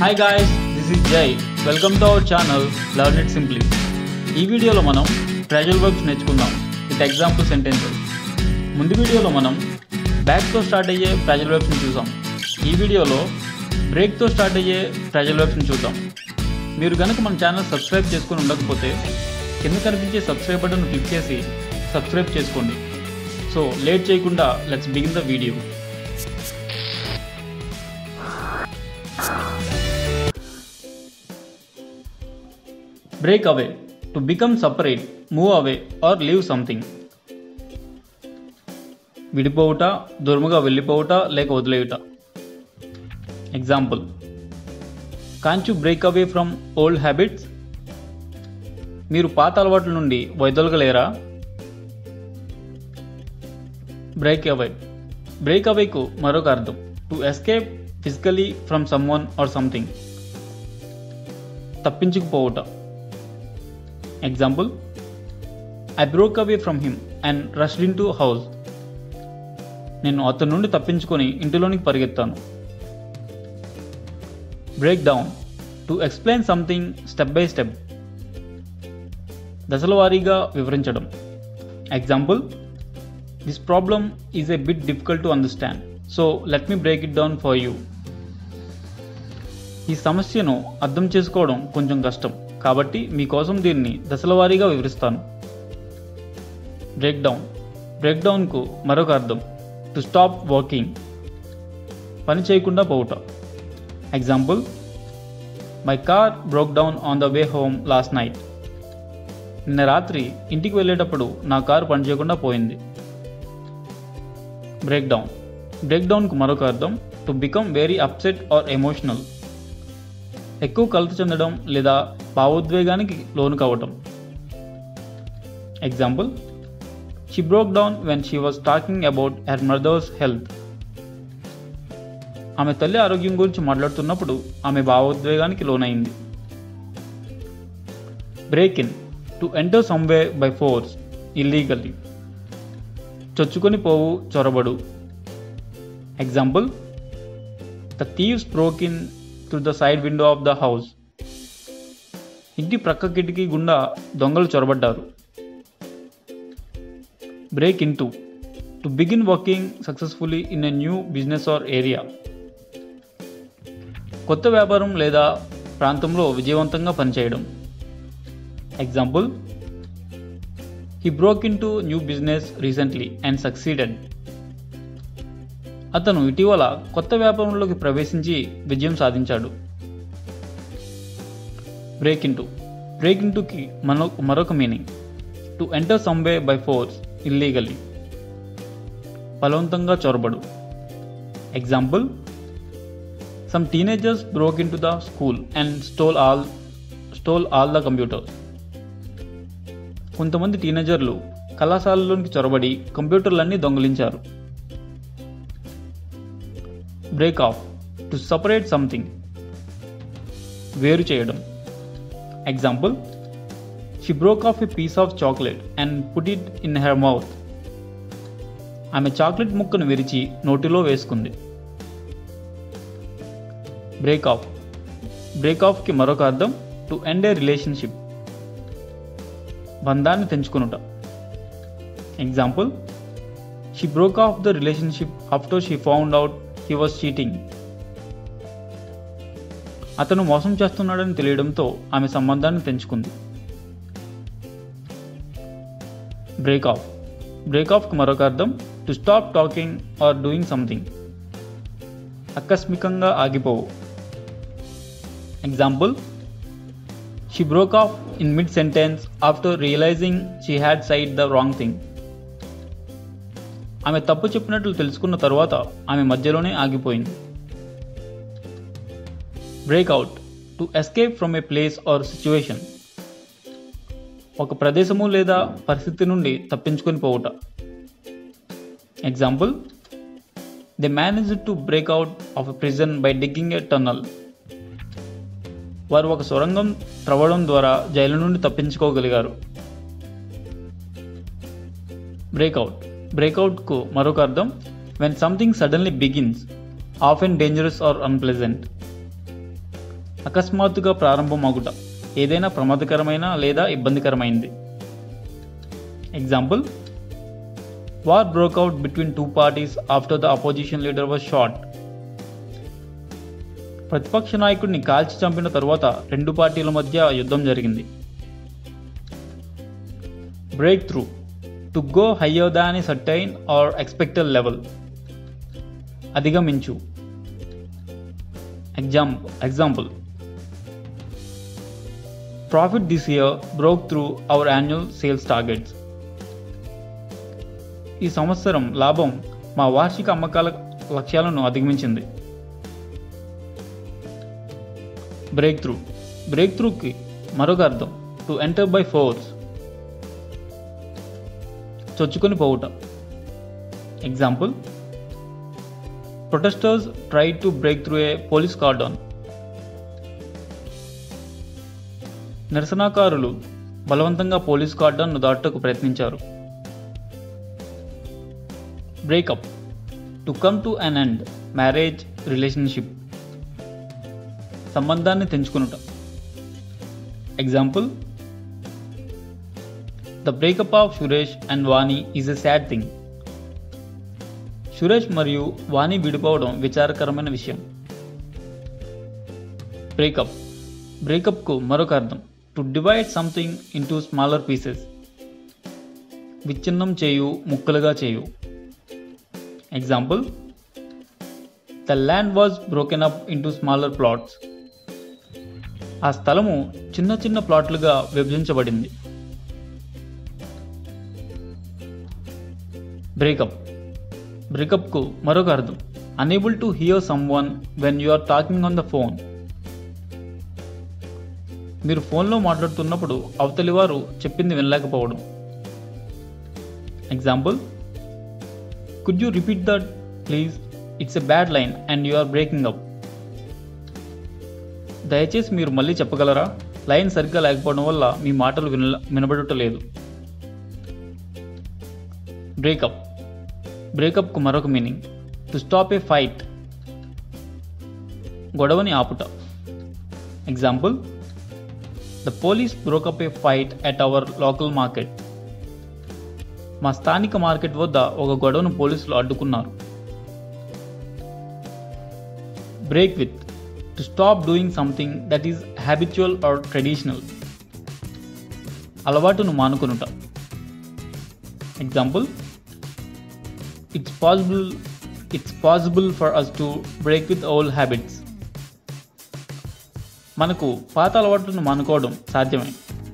hi guys this is Jai welcome to our channel learn it simply ఈ వీడియోలో మనం ట్రెజల్ వర్క్స్ నేర్చుకుందాం విత్ ఎగ్జాంపుల్ సెంటెన్సెస్ ముందు వీడియోలో మనం బ్యాక్తో స్టార్ట్ అయ్యే ట్రెజల్ వర్క్స్ని చూసాం ఈ వీడియోలో బ్రేక్తో స్టార్ట్ అయ్యే ట్రెజల్ వర్క్స్ని చూద్దాం మీరు కనుక మన ఛానల్ సబ్స్క్రైబ్ చేసుకుని ఉండకపోతే కింద కనిపించే సబ్స్క్రైబ్ బటన్ క్లిక్ చేసి సబ్స్క్రైబ్ చేసుకోండి సో లేట్ చేయకుండా let's begin the video break away to become separate move away or leave something విడిపోవుట దూరముగా వెళ్ళిపోవుట లేక వదిలేయుట ఎగ్జాంపుల్ కాంచు break away from old habits మీరు పాత అలవాట్ల నుండి వైదొలగలేరా బ్రేక్ అవే బ్రేక్ అవేకు మరొక అర్థం to escape physically from someone or something తప్పించుకుపోవుట example I broke away from him and rushed into house నేను అతని నుండి తప్పించుకొని ఇంటిలోనికి పరిగెత్తాను break down to explain something step by step దశల వారీగా వివరించడం example this problem is a bit difficult to understand so let me break it down for you ఈ సమస్యను అర్థం చేసుకోవడం కొంచెం కష్టం కాబట్టి మీకోసం దీన్ని దశల వారీగా వివరిస్తాను బ్రేక్ డౌన్ బ్రేక్ డౌన్కు మరొక అర్థం టు స్టాప్ వర్కింగ్ పని చేయకుండా పోవుట example my car broke down on the way home last night నిన్న రాత్రి ఇంటికి వెళ్ళేటప్పుడు నా కారు పనిచేయకుండా పోయింది బ్రేక్ డౌన్ బ్రేక్ డౌన్కు మరొక అర్థం to become very upset or emotional ఎక్కువ కలత చెందడం లేదా భావోద్వేగానికి లోను కావటం example she broke down when she was talking about her mother's health ఆమె తల్లి ఆరోగ్యం గురించి మాట్లాడుతున్నప్పుడు ఆమె భావోద్వేగానికి లోనైంది break in to enter someway by force illegally చొచ్చుకొని పోవు చొరబడు example the thieves broke in through the side window of the house ఇంటి ప్రక్క కిటికీ గుండా దొంగలు చొరబడ్డారు break in into to begin working successfully in a new business or area కొత్త వ్యాపారం లేదా ప్రాంతంలో విజయవంతంగా పనిచేయడం example he broke in to new business recently and succeeded అతను ఇటీవల కొత్త వ్యాపారంలోకి ప్రవేశించి విజయం సాధించాడు బ్రేక్ ఇంటూ బ్రేక్ ఇంటూకి మనో మరొక meaning to enter someway by force illegally బలవంతంగా చొరబడు example some teenagers broke in to the school and stole all stole all the computers కొంతమంది టీనేజర్లు కళాశాలలోనికి చొరబడి కంప్యూటర్లన్నీ దొంగిలించారు break off to separate something వేరు చేయడం example she broke off a piece of chocolate and put it in her mouth ఆమె chocolate ముక్కను విరిచి నోటిలో వేసుకుంది బ్రేక్ ఆఫ్ బ్రేక్ ఆఫ్కి మరొక అర్థం టు ఎండ్ ఏ రిలేషన్షిప్ బంధాన్ని తెంచుకునుట example she broke off the relationship after she found out he was cheating అతను మోసం చేస్తున్నాడని తెలియడంతో ఆమె సంబంధాన్ని తెంచుకుంది బ్రేక్ ఆఫ్ బ్రేక్ ఆఫ్కి మరొక అర్థం to stop talking or doing something ఆకస్మికంగా ఆగిపోవు example she broke off in mid sentence after realising she had said the wrong thing ఆమె తప్పు చెప్పినట్లు తెలుసుకున్న తరువాత ఆమె మధ్యలోనే ఆగిపోయింది break out to escape from a place or situation ఒక ప్రదేశము లేదా పరిస్థితి నుండి తప్పించుకొని పోవుట example they manage to break out of a prison by digging a tunnel వారు ఒక సొరంగం త్రవ్వడం ద్వారా జైలు నుండి తప్పించుకోగలిగారు బ్రేక్అవుట్ బ్రేక్అవుట్కు మరొక అర్థం when something suddenly begins off and dangerous or unpleasant అకస్మాత్తుగా ప్రారంభమగుట ఏదైనా ప్రమాదకరమైన లేదా ఇబ్బందికరమైంది example war broke out between two parties after the opposition leader was shot ప్రతిపక్ష నాయకుడిని కాల్చి చంపిన తరువాత రెండు పార్టీల మధ్య యుద్ధం జరిగింది break through to go higher than a certain or expected level అధిగమించు exam example profit this year broke through our annual sales targets ఈ సంవత్సరం లాభం మా వార్షిక అమ్మకాల లక్ష్యాలను అధిగమించింది బ్రేక్ త్రూ బ్రేక్ త్రూకి మరొక అర్థం టు ఎంటర్ బై ఫోర్స్ చొచ్చుకొని పోవుట example protesters try to break through a police cordon నిరసనకారులు బలవంతంగా పోలీస్ కార్డన్ను దాటుటకు ప్రయత్నించారు break up to come to an end marriage relationship సంబంధాన్ని తెంచుకునుట example the breakup of Suresh and Vani is a sad thing Suresh మరియు వాణి విడిపోవడం విచారకరమైన విషయం బ్రేకప్ బ్రేకప్కు మరొక అర్థం to divide something into smaller pieces విచ్ఛిన్నం చేయు ముక్కలుగా చేయు example the land was broken up into smaller plots ఆ స్థలము చిన్న చిన్న ప్లాట్లుగా విభజించబడింది బ్రేకప్ బ్రేకప్కు మరొక అర్థం unable to hear someone when you are talking on the phone మీరు ఫోన్లో మాట్లాడుతున్నప్పుడు అవతలి వారు చెప్పింది వినలేకపోవడం example could you repeat that please it's a bad line and you are breaking up దయచేసి మీరు మళ్ళీ చెప్పగలరా లైన్ సరిగ్గా లేకపోవడం వల్ల మీ మాటలు విన వినబడటలేదు బ్రేకప్ బ్రేకప్కు మరొక meaning to stop a fight గొడవని ఆపుట example the police broke up a fight at our local market మా స్థానిక మార్కెట్ వద్ద ఒక గొడవను పోలీసులు అడ్డుకున్నారు break with to stop doing something that is habitual or traditional అలవాటును మానుకొనుట example it's possible it's possible for us to break with old habits మనకు పాత అలవాట్లను మానుకోవడం సాధ్యమే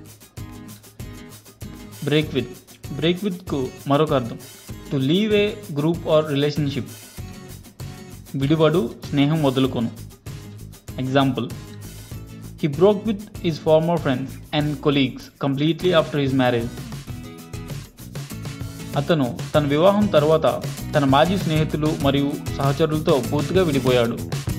బ్రేక్ విత్ బ్రేక్ విత్కు మరొక అర్థం to leave a group or relationship విడివడు స్నేహం వదులుకొను example he broke with his former friends and colleagues completely after his marriage అతను తన వివాహం తర్వాత తన మాజీ స్నేహితులు మరియు సహచరులతో పూర్తిగా విడిపోయాడు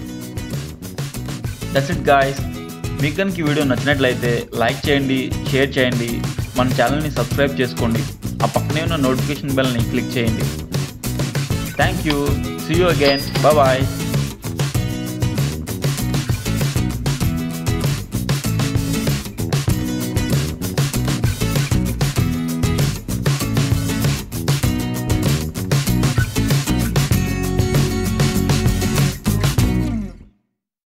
దట్స్ ఇట్ గాయస్ మీకు కనుక ఈ వీడియో నచ్చినట్లయితే లైక్ చేయండి షేర్ చేయండి మన ఛానల్ని సబ్స్క్రైబ్ చేసుకోండి ఆ పక్కనే ఉన్న నోటిఫికేషన్ బెల్ని క్లిక్ చేయండి thank you see you again bye